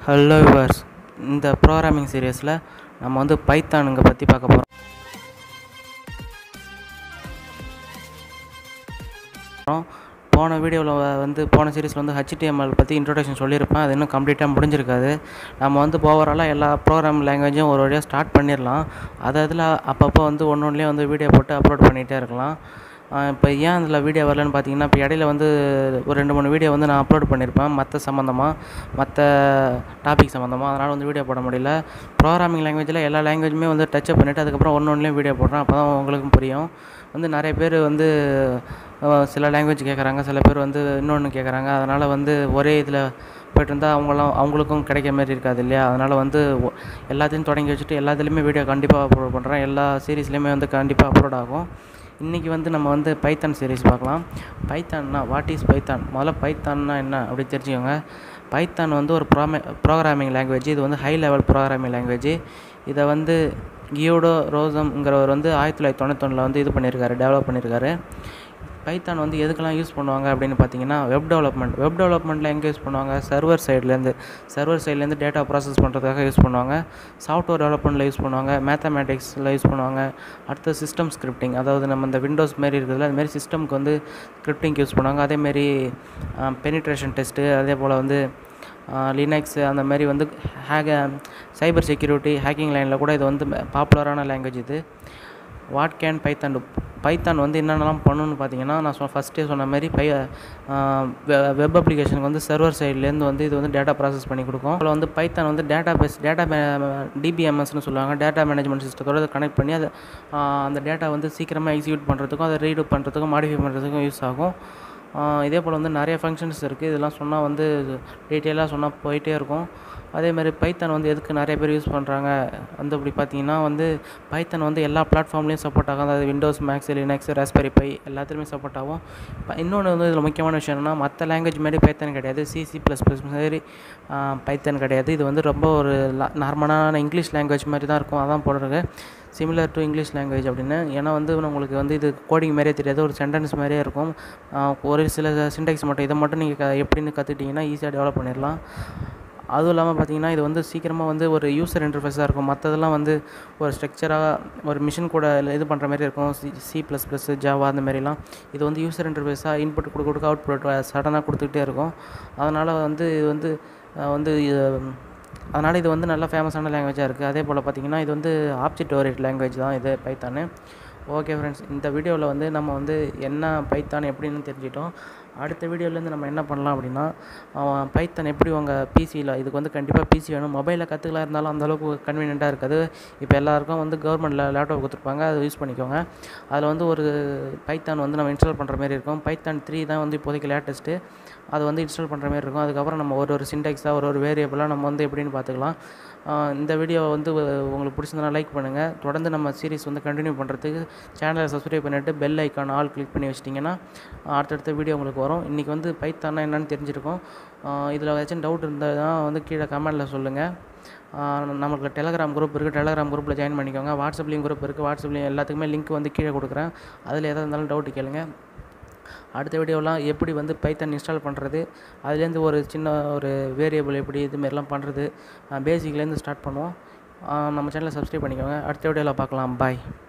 hello viewers இந்த programming சீரியஸில் நம்ம வந்து பைத்தானுங்க பற்றி பார்க்க போகிறோம் போன வீடியோவில் வந்து போன சீரிஸில் வந்து ஹெச்டிஎம்எல் பற்றி இன்ட்ரோடக்ஷன் சொல்லியிருப்பேன் அது இன்னும் கம்ப்ளீட்டாக முடிஞ்சிருக்காது நம்ம வந்து ஓவராலாக எல்லா ப்ரோக்ராம் லாங்குவேஜும் ஒரு வழியாக ஸ்டார்ட் பண்ணிடலாம் அது அதில் அப்பப்போ வந்து ஒன்று ஒன்றுலேயே வந்து வீடியோ போட்டு அப்லோட் பண்ணிகிட்டே இருக்கலாம் இப்போ ஏன் அதில் வீடியோ வரலன்னு பார்த்தீங்கன்னா இப்போ இடையில வந்து ஒரு ரெண்டு மூணு வீடியோ வந்து நான் அப்லோட் பண்ணியிருப்பேன் மற்ற சம்மந்தமாக மற்ற டாபிக் சம்மந்தமாக அதனால் வந்து வீடியோ போட முடியல ப்ரோக்ராமிங் லாங்குவேஜில் எல்லா லாங்குவேஜுமே வந்து டச்சப் பண்ணிவிட்டு அதுக்கப்புறம் ஒன்று ஒன்றுலேயும் வீடியோ போடுறேன் அப்போ தான் உங்களுக்கும் புரியும் வந்து நிறைய பேர் வந்து சில லாங்குவேஜ் கேட்குறாங்க சில பேர் வந்து இன்னொன்று கேட்குறாங்க அதனால் வந்து ஒரே இதில் போய்ட்டு இருந்தால் அவங்களாம் அவங்களுக்கும் கிடைக்கிற மாதிரி இருக்காது இல்லையா அதனால் வந்து எல்லாத்தையும் தொடங்கி வச்சுட்டு எல்லாத்துலேயுமே வீடியோ கண்டிப்பாக அப்லோட் பண்ணுறேன் எல்லா சீரீஸ்லேயுமே வந்து கண்டிப்பாக அப்லோட் ஆகும் இன்றைக்கி வந்து நம்ம வந்து பைத்தான் சீரீஸ் பார்க்கலாம் பைத்தான்னா வாட் இஸ் பைத்தான் முதல்ல பைத்தான்னா என்ன அப்படி தெரிஞ்சுக்கோங்க பைத்தான் வந்து ஒரு ப்ரோமே ப்ரோக்ராமிங் லாங்குவேஜ் இது வந்து ஹை லெவல் ப்ரோக்ராமிங் லாங்குவேஜ் இதை வந்து கியோடோ ரோசம்ங்கிறவர் வந்து ஆயிரத்தி தொள்ளாயிரத்தி தொண்ணூத்தொன்னில் வந்து இது பண்ணியிருக்காரு டெவலப் பண்ணியிருக்காரு பைத்தான் வந்து எதுக்கெல்லாம் யூஸ் பண்ணுவாங்க அப்படின்னு பார்த்தீங்கன்னா வெப் டெவலப்மெண்ட் வெப் டெவலப்மெண்ட்டில் எங்கே யூஸ் பண்ணுவாங்க சர்வர் சைட்லேருந்து சர்வர் சைட்லேருந்து டேட்டா ப்ராசஸ் பண்ணுறதுக்காக யூஸ் பண்ணுவாங்க சாஃப்ட்வேர் டெவலப்மெண்ட்டில் யூஸ் பண்ணுவாங்க மேத்தமேட்டிக்ஸில் யூஸ் பண்ணுவாங்க அடுத்து சிஸ்டம் ஸ்கிரிப்டிங் அதாவது நம்ம இந்த விண்டோஸ் மாரி இருக்குதுல்ல அதுமாரி சிஸ்டம்க்கு வந்து ஸ்கிரிப்டிங் யூஸ் பண்ணுவாங்க அதேமாரி பெனிட்ரேஷன் டெஸ்ட்டு அதே போல் வந்து லினக்ஸ் அந்த மாதிரி வந்து ஹேக சைபர் செக்யூரிட்டி ஹேக்கிங் லைனில் கூட இது வந்து பாப்புலரான லாங்குவேஜ் இது வாட் கேன் பைத்தான் பைத்தான் வந்து என்னென்னலாம் பண்ணணும்னு பார்த்தீங்கன்னா நான் சொ ஃபஸ்ட்டே சொன்ன மாதிரி பை வெப் அப்ளிகேஷனுக்கு வந்து சர்வர் சைட்லேருந்து வந்து இது வந்து டேட்டா ப்ராசஸ் பண்ணி கொடுக்கும் அதில் வந்து பைத்தான் வந்து டேட்டா பேஸ் டேட்டா டிபிஎம்எஸ்னு சொல்லுவாங்க டேட்டா மேனேஜ்மெண்ட் சிஸ்டத்தோட அதை கனெக்ட் பண்ணி அதை அந்த டேட்டா வந்து சீக்கிரமாக எக்ஸிக்யூட் பண்ணுறதுக்கும் அதை ரீடு பண்ணுறதுக்கும் மாடிஃபை பண்ணுறதுக்கும் யூஸ் ஆகும் இதே போல் வந்து நிறைய ஃபங்க்ஷன்ஸ் இருக்குது இதெல்லாம் சொன்னால் வந்து டீட்டெயிலாக சொன்னால் போயிட்டே இருக்கும் அதேமாதிரி பைத்தான் வந்து எதுக்கு நிறைய பேர் யூஸ் பண்ணுறாங்க வந்து அப்படி பார்த்தீங்கன்னா வந்து பைத்தான் வந்து எல்லா பிளாட்ஃபார்ம்லேயும் சப்போர்ட் ஆகும் அதாவது Windows Macs Linux Raspberry Pi எல்லாத்துலேயுமே சப்போர்ட் ஆகும் இன்னொன்று வந்து இதில் முக்கியமான விஷயம் என்னன்னா மற்ற லாங்குவேஜ் மாதிரி பைத்தான் கிடையாது சிசி ப்ளஸ் ப்ளஸ் மாதிரி பைத்தான் கிடையாது இது வந்து ரொம்ப ஒரு நார்மலான இங்கிலீஷ் லாங்குவேஜ் மாதிரி தான் இருக்கும் அதான் போடுறது சிமிலர் டு இங்கிலீஷ் லாங்குவேஜ் அப்படின்னு ஏன்னா வந்து உங்களுக்கு வந்து இது கோடிங் மாதிரியே தெரியாது ஒரு சென்டென்ஸ் மாதிரியே இருக்கும் ஒரு சில சின்டெக்ஸ் மட்டும் இதை மட்டும் நீங்கள் எப்படின்னு கற்றுக்கிட்டிங்கன்னா ஈஸியாக டெவலப் பண்ணிடலாம் அதுவும் இல்லாமல் பார்த்தீங்கன்னா இது வந்து சீக்கிரமாக வந்து ஒரு யூசர் இன்டர்ஃபேஸாக இருக்கும் மற்றதெல்லாம் வந்து ஒரு ஸ்ட்ரக்சராக ஒரு மிஷின் கூட இது பண்ணுற மாதிரி இருக்கும் C C plus plus Java அந்த மாதிரிலாம் இது வந்து யூசர் இன்டர்ஃபேஸாக இன்புட் கொடுக்க கொடுக்க அவுட்புட் சடனாக கொடுத்துக்கிட்டே இருக்கும் அதனால் வந்து இது வந்து வந்து அதனால் இது வந்து நல்ல ஃபேமஸான லாங்குவேஜாக இருக்குது அதே போல் பார்த்திங்கன்னா இது வந்து ஆப்ஜெக்ட் ஓரியட் லாங்குவேஜ் தான் இது பைத்தானு ஓகே ஃப்ரெண்ட்ஸ் இந்த வீடியோவில் வந்து நம்ம வந்து என்ன பைத்தான் எப்படின்னு தெரிஞ்சிட்டோம் அடுத்த வீடியோலேருந்து நம்ம என்ன பண்ணலாம் அப்படின்னா பைத்தன் எப்படி உங்கள் பிசியில் இதுக்கு வந்து கண்டிப்பாக பிசி வேணும் மொபைலில் கற்றுக்கலாம் இருந்தாலும் அந்தளவுக்கு கன்வீனியண்ட்டாக இருக்காது இப்போ எல்லாருக்கும் வந்து கவர்மெண்ட்டில் லேப்டாப் கொடுத்துருப்பாங்க அதை யூஸ் பண்ணிக்கோங்க அதில் வந்து ஒரு பைத்தான் வந்து நம்ம இன்ஸ்டால் பண்ணுற மாதிரி இருக்கும் பைத்தான் த்ரீ தான் வந்து இப்போதைக்கு லேட்டஸ்ட்டு அது வந்து இன்ஸ்டால் பண்ணுற மாதிரி இருக்கும் அதுக்கப்புறம் நம்ம ஒரு ஒரு சின்டெக்ஸாக ஒரு ஒரு வேரியபிளாக நம்ம வந்து எப்படின்னு பார்த்துக்கலாம் இந்த வீடியோவை வந்து உங்களுக்கு பிடிச்சிருந்தனா லைக் பண்ணுங்கள் தொடர்ந்து நம்ம சீரிஸ் வந்து கண்டினியூ பண்ணுறதுக்கு சேனலை சப்ஸ்கிரைப் பண்ணிவிட்டு பெல் ஐக்கான் ஆல் கிளிக் பண்ணி வச்சிட்டிங்கன்னா அடுத்தடுத்த வீடியோ உங்களுக்கு வரும் இன்றைக்கி வந்து பைத்தானா என்னன்னு தெரிஞ்சிருக்கும் இதில் ஏதாச்சும் டவுட் இருந்தால் தான் வந்து கீழே கமெண்டில் சொல்லுங்கள் நமக்கு டெலகிராம் குரூப் இருக்குது டெலகிராம் குரூப்பில் ஜாயின் பண்ணிக்கோங்க வாட்ஸ்அப்லேயும் குரூப் இருக்குது வாட்ஸ்அப்லேயும் எல்லாத்துக்குமே லிங்க் வந்து கீழே கொடுக்குறேன் அதில் எதாக இருந்தாலும் டவுட் கேளுங்க அடுத்த வீடியோலாம் எப்படி வந்து பைத்தன் இன்ஸ்டால் பண்ணுறது அதுலேருந்து ஒரு சின்ன ஒரு வேரியபிள் எப்படி இதுமாரிலாம் பண்ணுறது பேசிக்லேருந்து ஸ்டார்ட் பண்ணுவோம் நம்ம சேனலை சப்ஸ்கிரைப் பண்ணிக்கோங்க அடுத்த வீடியோவில் பார்க்கலாம் பாய்